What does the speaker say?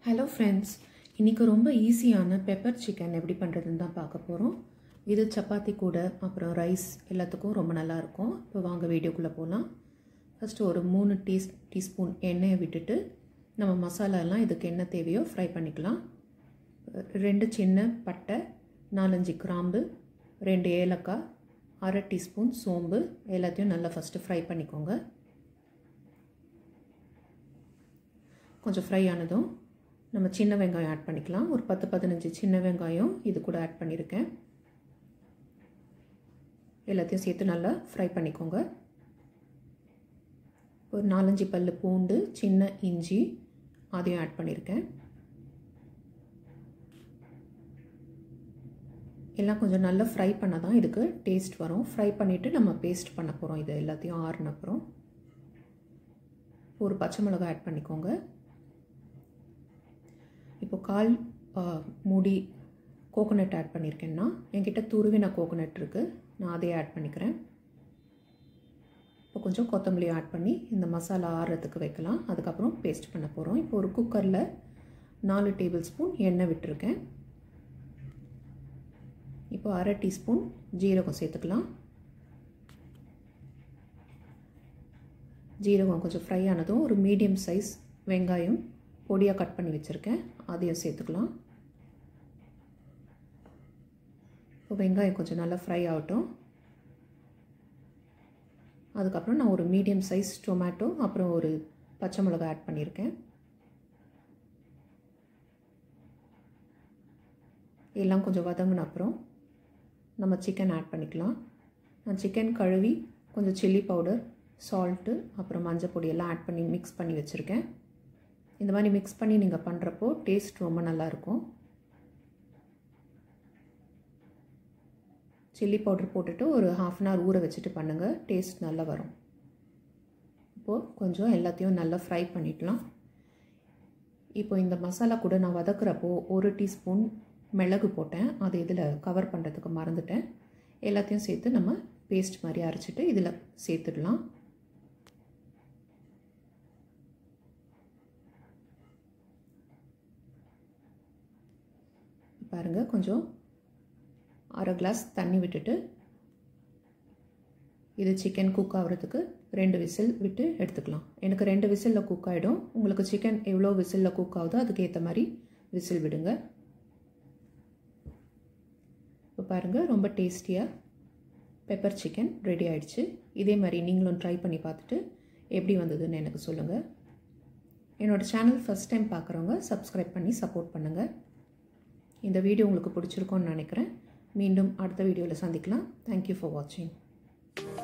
hello friends இன்றைக்கி ரொம்ப ஈஸியான பெப்பர் சிக்கன் எப்படி பண்ணுறதுன்னு தான் பார்க்க போகிறோம் இது சப்பாத்தி கூட அப்புறம் ரைஸ் எல்லாத்துக்கும் ரொம்ப நல்லாயிருக்கும் இப்போ வாங்க வீடியோக்குள்ளே போகலாம் ஃபஸ்ட்டு ஒரு மூணு டீ டீஸ்பூன் எண்ணெயை விட்டுட்டு நம்ம மசாலாலாம் இதுக்கு என்ன தேவையோ ஃப்ரை பண்ணிக்கலாம் ரெண்டு சின்ன பட்டை நாலஞ்சு கிராம்பு ரெண்டு ஏலக்காய் அரை டீஸ்பூன் சோம்பு எல்லாத்தையும் நல்லா ஃபஸ்ட்டு ஃப்ரை பண்ணிக்கோங்க கொஞ்சம் ஃப்ரை ஆனதும் நம்ம சின்ன வெங்காயம் ஆட் பண்ணிக்கலாம் ஒரு பத்து பதினஞ்சு சின்ன வெங்காயம் இது கூட ஆட் பண்ணியிருக்கேன் எல்லாத்தையும் சேர்த்து நல்லா ஃப்ரை பண்ணிக்கோங்க ஒரு நாலஞ்சு பல் பூண்டு சின்ன இஞ்சி அதையும் ஆட் பண்ணியிருக்கேன் எல்லாம் கொஞ்சம் நல்லா ஃப்ரை பண்ண தான் இதுக்கு டேஸ்ட் வரும் ஃப்ரை பண்ணிவிட்டு நம்ம பேஸ்ட் பண்ண போகிறோம் இது எல்லாத்தையும் ஆறுன அப்புறம் ஒரு பச்சை மிளகாய் ஆட் பண்ணிக்கோங்க இப்போ கால் மூடி கோகோனட் ஆட் பண்ணியிருக்கேன்னா என்கிட்ட துருவின கோகோனட் இருக்குது நான் அதையே ஆட் பண்ணிக்கிறேன் இப்போ கொஞ்சம் கொத்தமல்லி ஆட் பண்ணி இந்த மசாலா ஆறுறதுக்கு வைக்கலாம் அதுக்கப்புறம் பேஸ்ட் பண்ண போகிறோம் இப்போ ஒரு குக்கரில் நாலு டேபிள் ஸ்பூன் எண்ணெய் விட்டுருக்கேன் இப்போ அரை டீஸ்பூன் ஜீரகம் சேர்த்துக்கலாம் ஜீரகம் கொஞ்சம் ஃப்ரை ஆனதும் ஒரு மீடியம் சைஸ் வெங்காயம் பொடியாக கட் பண்ணி வச்சுருக்கேன் அதையும் சேர்த்துக்கலாம் இப்போ வெங்காயம் கொஞ்சம் நல்லா ஃப்ரை ஆகட்டும் அதுக்கப்புறம் நான் ஒரு மீடியம் சைஸ் டொமேட்டோ அப்புறம் ஒரு பச்சை மிளகாய் ஆட் பண்ணியிருக்கேன் எல்லாம் கொஞ்சம் வதங்கின அப்புறம் நம்ம சிக்கன் ஆட் பண்ணிக்கலாம் நான் சிக்கன் கழுவி கொஞ்சம் சில்லி பவுடர் சால்ட்டு அப்புறம் மஞ்சள் பொடி எல்லாம் ஆட் பண்ணி மிக்ஸ் பண்ணி வச்சுருக்கேன் இந்த மாதிரி மிக்ஸ் பண்ணி நீங்கள் பண்ணுறப்போ டேஸ்ட் ரொம்ப நல்லாயிருக்கும் சில்லி பவுடர் போட்டுட்டு ஒரு ஹாஃப் அன் ஹவர் ஊற வச்சுட்டு பண்ணுங்கள் டேஸ்ட் நல்லா வரும் இப்போது கொஞ்சம் எல்லாத்தையும் நல்லா ஃப்ரை பண்ணிடலாம் இப்போ இந்த மசாலா கூட நான் வதக்குறப்போ ஒரு டீஸ்பூன் மிளகு போட்டேன் அது இதில் கவர் பண்ணுறதுக்கு மறந்துட்டேன் எல்லாத்தையும் சேர்த்து நம்ம பேஸ்ட் மாதிரி அரைச்சிட்டு இதில் சேர்த்துடலாம் பாருங்கள் கொஞ்சம் அரை கிளாஸ் தண்ணி விட்டுட்டு இது சிக்கன் குக் ஆகிறதுக்கு ரெண்டு விசில் விட்டு எடுத்துக்கலாம் எனக்கு ரெண்டு விசிலில் குக் ஆகிடும் உங்களுக்கு சிக்கன் எவ்வளோ விசிலில் குக் ஆகுதோ அதுக்கேற்ற மாதிரி விசில் விடுங்க இப்போ பாருங்கள் ரொம்ப டேஸ்டியாக பெப்பர் சிக்கன் ரெடி ஆகிடுச்சு இதே மாதிரி நீங்களும் ட்ரை பண்ணி பார்த்துட்டு எப்படி வந்ததுன்னு எனக்கு சொல்லுங்கள் என்னோடய சேனல் ஃபஸ்ட் டைம் பார்க்குறவங்க சப்ஸ்கிரைப் பண்ணி சப்போர்ட் பண்ணுங்கள் இந்த வீடியோ உங்களுக்கு பிடிச்சிருக்கோன்னு நினைக்கிறேன் மீண்டும் அடுத்த வீடியோவில் சந்திக்கலாம் தேங்க்யூ ஃபார் வாட்சிங்